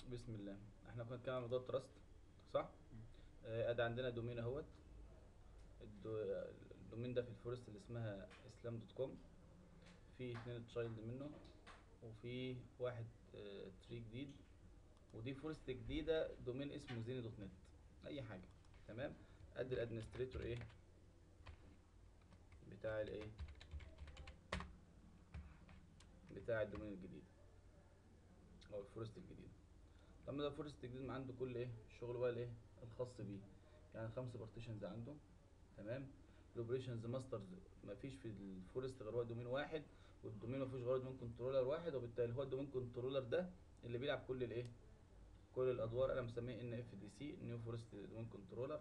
بسم الله احنا كنا بنتكلم عن موضوع التراست صح آه، ادي عندنا دومين اهوت الدو- الدومين ده في الفورست اللي اسمها اسلام دوت كوم في اتنين تشايلد منه وفي واحد آه، تري جديد ودي فورست جديده دومين اسمه زيني دوت نت اي حاجه تمام ادي الادمنستريتور ايه بتاع الايه بتاع الدومين الجديد او الفورست الجديد طب ده فورست جديد ما عنده كل ايه الشغل بقى الايه الخاص بيه يعني خمسة بارتيشنز عنده تمام الاوبريشنز ماسترز ما فيش في الفورست غير هو دومين واحد والدومين ما فيش غير دومين كنترولر واحد وبالتالي هو الدومين كنترولر ده اللي بيلعب كل الايه كل الادوار انا مسميه ان اف دي سي نيو فورست دومين كنترولر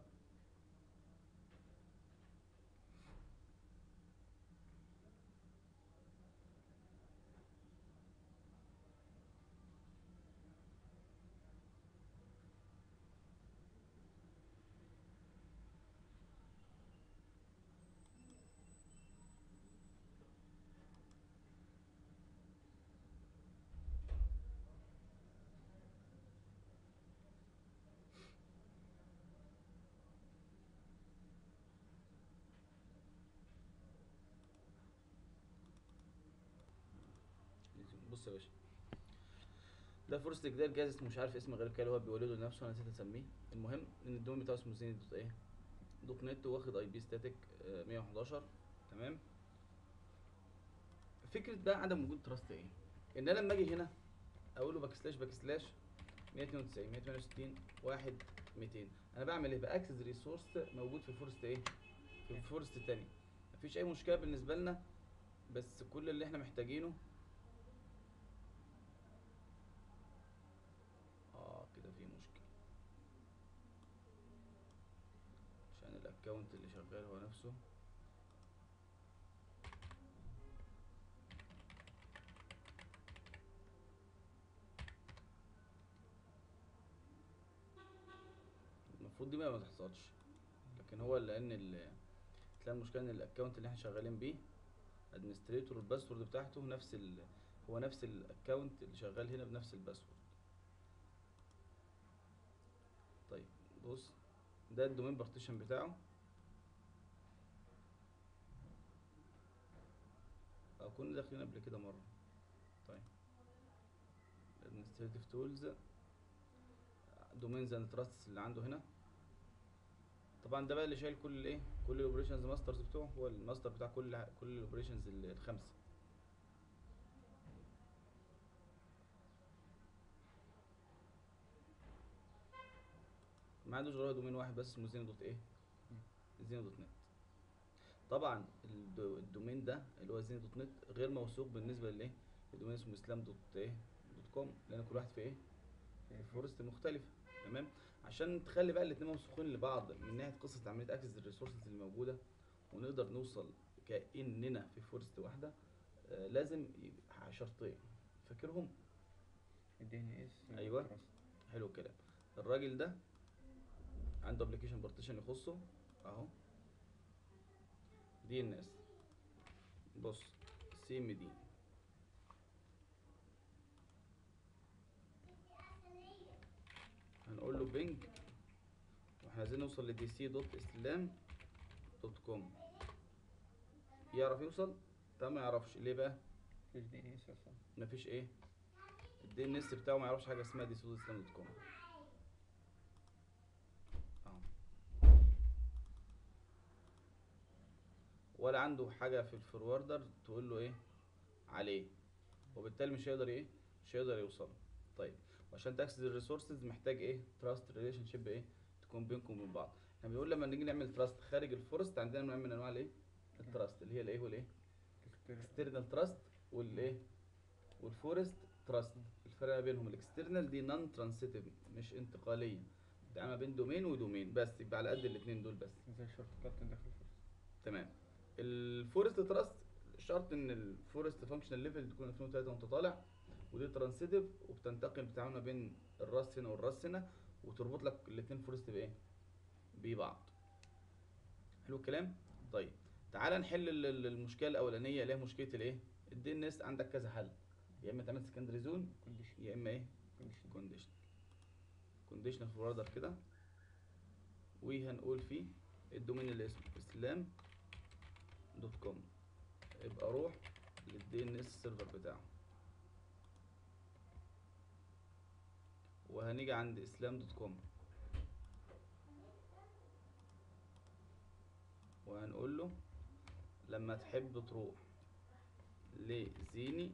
بص يا باشا ده فورست جديد جهاز اسمه مش عارف اسم غريب كده اللي هو بيولده لنفسه انا نسيت اسميه المهم ان الدومين بتاعه اسمه زيني دوت ايه دوت نت واخد اي بي ستاتيك 111 تمام فكره بقى عدم وجود تراست ايه ان انا لما اجي هنا اقول له باك سلاش باك سلاش 192 168 1 200 انا بعمل ايه باكسس ريسورس موجود في فورست ايه في فورست تاني مفيش اي مشكله بالنسبه لنا بس كل اللي احنا محتاجينه اه كده في مشكله عشان الاكونت اللي شغال هو نفسه المفروض دي بقى ما تحصلش لكن هو لان ال تلاقي المشكله ان الاكونت اللي احنا شغالين بيه ادمنستريتور الباسورد بتاعته نفس ال هو نفس الاكونت اللي شغال هنا بنفس الباسورد طيب بص ده الدومين بارتيشن بتاعه او كنا داخلين قبل كده مره طيب administrative tools دومينز اند تراستس اللي عنده هنا طبعا ده بقى اللي شايل كل الايه كل الاوبريشنز ماسترز بتوعه هو الماستر بتاع كل كل الاوبريشنز الخمسه ما عندوش غير دومين واحد بس اسمه زينو دوت ايه زينو دوت نت طبعا الدو- الدومين ده اللي هو زينو دوت نت غير موثوق بالنسبه للايه الدومين اسمه اسلام دوت ايه دوت كوم لان كل واحد في ايه في فورست مختلفه تمام عشان تخلي بقى الاتنين موثوقين لبعض من ناحيه قصه عمليه اكسس الريسورسز اللي موجوده ونقدر نوصل كاننا في فورست واحده آه لازم يبقى شرطين فاكرهم الدي ان اس أيوة. حلو الكلام الراجل ده عنده ابلكيشن بارتيشن يخصه اهو دي ان اس بص سي ام دي هنقول له بينج واحنا عايزين نوصل لدي سي دوت اسلام دوت كوم يعرف يوصل ده ما يعرفش ليه بقى مفيش دي ان اس اصلا مفيش ايه الدي ان اس بتاعه ما يعرفش حاجه اسمها دي سود اسلام دوت كوم اهو ولا عنده حاجه في الفوروردر تقول له ايه عليه وبالتالي مش هيقدر ايه مش هيقدر يوصل طيب وعشان تاكسس الريسورسز محتاج ايه تراست ريليشن شيب ايه تكون بينكم وبين بعض احنا بنقول لما نيجي نعمل تراست خارج الفورست عندنا نوع من انواع الايه التراست اللي هي الايه والايه اكسترنال تراست والايه والفورست تراست الفرق ما بينهم الاكسترنال دي نون ترانسيتيف مش انتقاليه ده ما بين دومين ودومين بس يبقى على قد الاثنين دول بس زي الشورت كات داخل الفورس تمام الفورست تراست شرط ان الفورست فانكشنال ليفل تكون 2003 وانت طالع ودي ترانسيتيف وبتنتقل بتتعامل ما بين الراس هنا والراس هنا وتربط لك الاثنين فورست بايه ببعض حلو الكلام طيب تعال نحل ال- ال- المشكله الاولانيه اللي هي مشكله الايه الدي ان اس عندك كذا حل يا اما تعمل سكندري زون كونديشن يا اما ايه كونديشن كونديشن كونديشنال فوروردر كده وهنقول فيه الدومين اللي اسمه اسلام دوت كوم يبقى روح للدي ان اس سيرفر بتاعه وهنيجي عند اسلام دوت كوم وهنقول له لما تحب تروح لزيني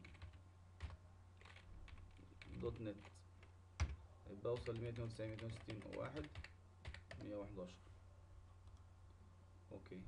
دوت نت يبقى اوصل ل 192 260 واحد 111 اوكي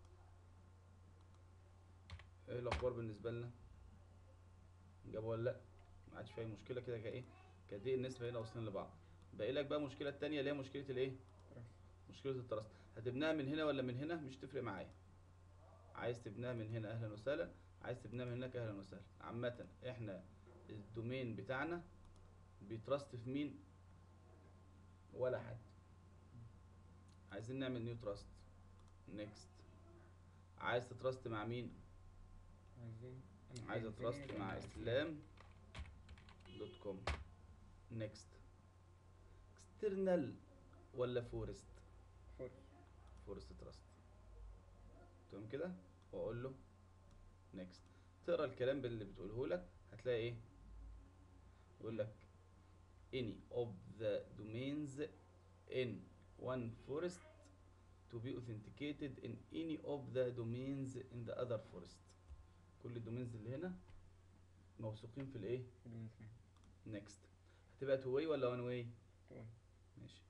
ايه الاخبار بالنسبه لنا جاب ولا لا ما عادش فيها مشكله كده كايه كدي الناس بقينا واصلين لبعض باقي لك بقى المشكله التانية اللي هي مشكله الايه مشكله التراست هتبنيها من هنا ولا من هنا مش تفرق معايا عايز تبنيها من هنا اهلا وسهلا عايز تبنيها من هناك اهلا وسهلا عامه احنا الدومين بتاعنا بيتراست في مين ولا حد عايزين نعمل نيو تراست نيكست عايز تتراست مع مين عايزين عايز اتراست مع اسلام دوت كوم نيكست اكسترنال ولا فورست فورس فورست تراست تمام كده واقول له نيكست تقرا الكلام اللي بتقوله لك هتلاقي ايه يقول لك any of the domains in one forest to be authenticated in any of the domains in the other forest كل الدومينز اللي هنا موثوقين في الايه بدون اسمه نيكست هتبقى تو واي ولا وان واي طبعا ماشي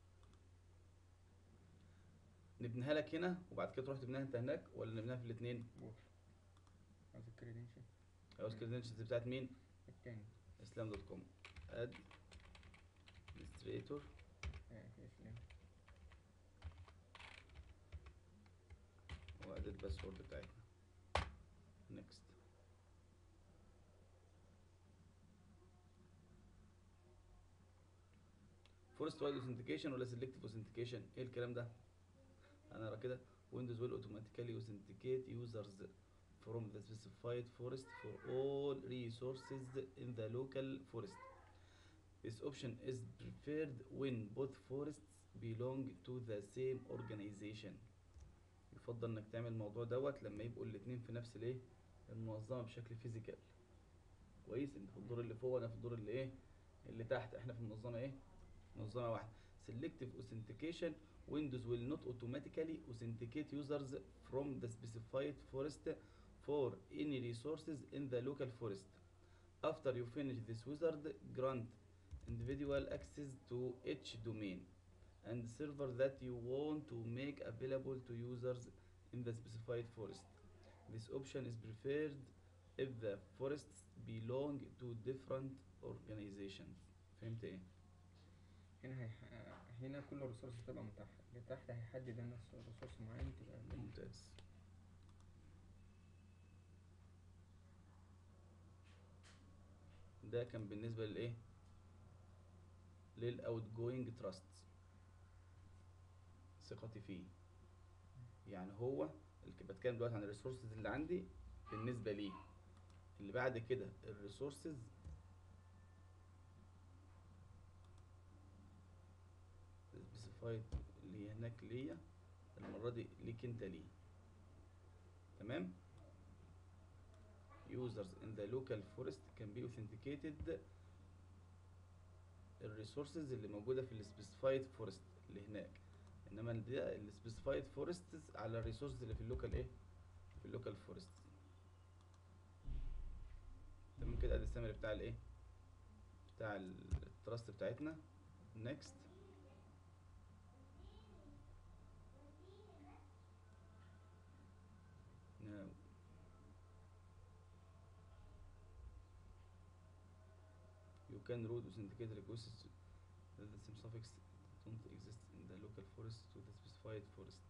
نبنيها لك هنا وبعد كده تروح تبنيها انت هناك ولا نبنيها في الاثنين بوف عايز الكريدنشال عاوز كريدنشالز بتاعت مين التاني اسلام دوت كوم اد ادمنستريتور آه، في اسلام وادي الباسورد بتاعتنا نيكست فورست وايد اوثنتيكيشن ولا سيلكتيف اوثنتيكيشن ايه الكلام ده انا ارى كده ويندوز will automatically authenticate users from the specified forest for all resources in the local forest This option is preferred when both forests belong to the same organization يفضل انك تعمل الموضوع دوت لما يبقوا الاتنين في نفس الايه المنظمه بشكل فيزيكال كويس انت في الدور اللي فوق وانا في الدور اللي ايه اللي تحت احنا في المنظمه ايه منظمه واحده selective authentication Windows will not automatically authenticate users from the specified forest for any resources in the local forest after you finish this wizard grant individual access to each domain and server that you want to make available to users in the specified forest. This option is preferred if the forests belong to different organizations. فهمت ايه؟ هنا هيح... هنا كل الريسورس تبقى متاحة اللي تحت هيحدد انا ريسورس معين تبقى ممتاز ده كان بالنسبة للايه؟ للاوت جوينج تراست ثقتي فيه يعني هو اللي بتكلم دلوقتي عن الريسورسز اللي عندي بالنسبة ليه اللي بعد كده الريسورسز سبيسيفايد اللي هناك ليا المرة دي ليك انت ليه تمام users in the local forest can be authenticated الريسورسز اللي موجودة في السبيسيفايد فورست اللي هناك انما ده السبيسيفايد فورست على الريسورسز اللي في اللوكال ايه في اللوكال فورست تمام كده ادي السمري بتاع الايه بتاع التراست بتاعتنا next now you can route authenticate requests that the same suffix don't exist in the local forest to the specified forests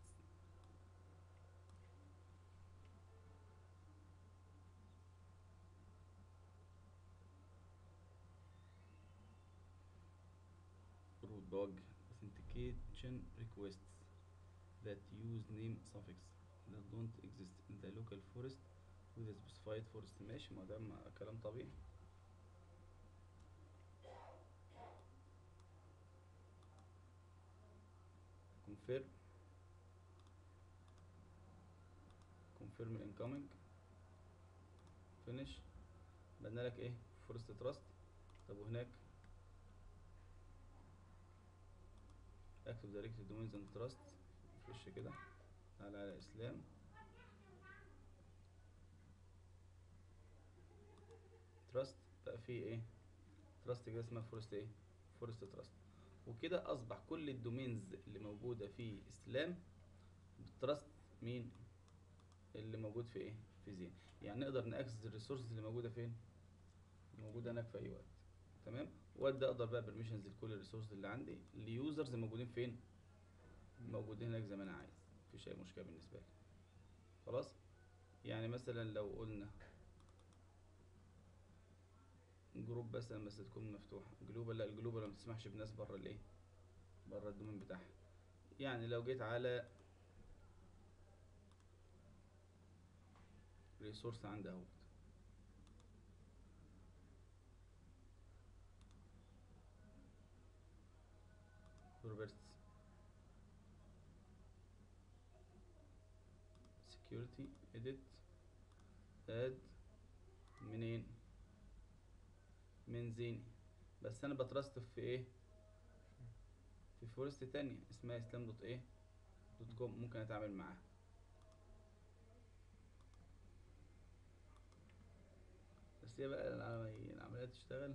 root bug authentication requests that use name suffix that don't exist in the local forest with a specified forest ماشي ما ده ما- كلام طبيعي confirm confirm incoming finish بدنا لك ايه فورست تراست طب وهناك اكتب دايركت دومينز اند تراست خش كده تعالى على اسلام تراست بقى فيه ايه تراست كده اسمها فورست ايه فورست تراست وكده اصبح كل الدومينز اللي موجوده في اسلام بتراست مين اللي موجود في ايه في زين يعني نقدر ناكسس الريسورسز اللي موجوده فين موجوده هناك في اي وقت تمام وادي اقدر بقى برميشنز لكل الريسورسز اللي عندي ليوزرز موجودين فين موجودين هناك زي ما انا عايز مفيش اي مشكله بالنسبه لي خلاص يعني مثلا لو قلنا جروب مثلا بس تكون مفتوحه جلوبال لا الجلوبال ما بتسمحش بناس بره الايه بره الدومين بتاعها يعني لو جيت على ريسورس عندي اهوت بروبرتس security edit add منين من زيني بس انا بترست في ايه في فورست تانية اسمها اسلام دوت ايه دوت كوم ممكن اتعامل معاها بس هي بقى العملية العملية تشتغل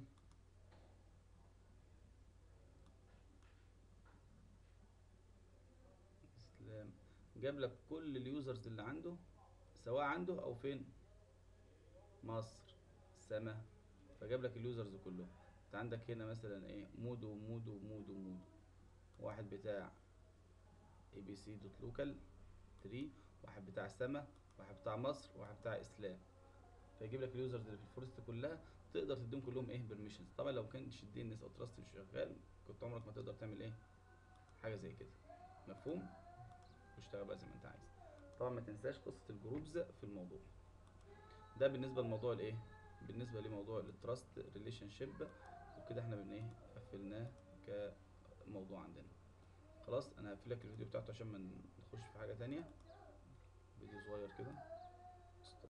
اسلام جاب لك كل اليوزرز اللي عنده سواء عنده او فين مصر سما فجاب لك اليوزرز كلهم انت عندك هنا مثلا ايه مودو مودو مودو مودو واحد بتاع اي بي سي دوت لوكال 3 واحد بتاع سما واحد بتاع مصر واحد بتاع اسلام فيجيب لك اليوزرز اللي في الفورست كلها تقدر تديهم كلهم ايه بيرميشنز طبعا لو كانش الدي ان اس او تراست مش شغال كنت عمرك ما تقدر تعمل ايه حاجه زي كده مفهوم واشتغل بقى زي ما انت عايز طبعا ما تنساش قصه الجروبز في الموضوع ده بالنسبه لموضوع الايه بالنسبه لموضوع التراست ريليشن شيب وكده احنا بن ايه قفلناه كموضوع عندنا خلاص انا هقفل لك الفيديو بتاعته عشان ما نخش في حاجه تانية فيديو صغير كده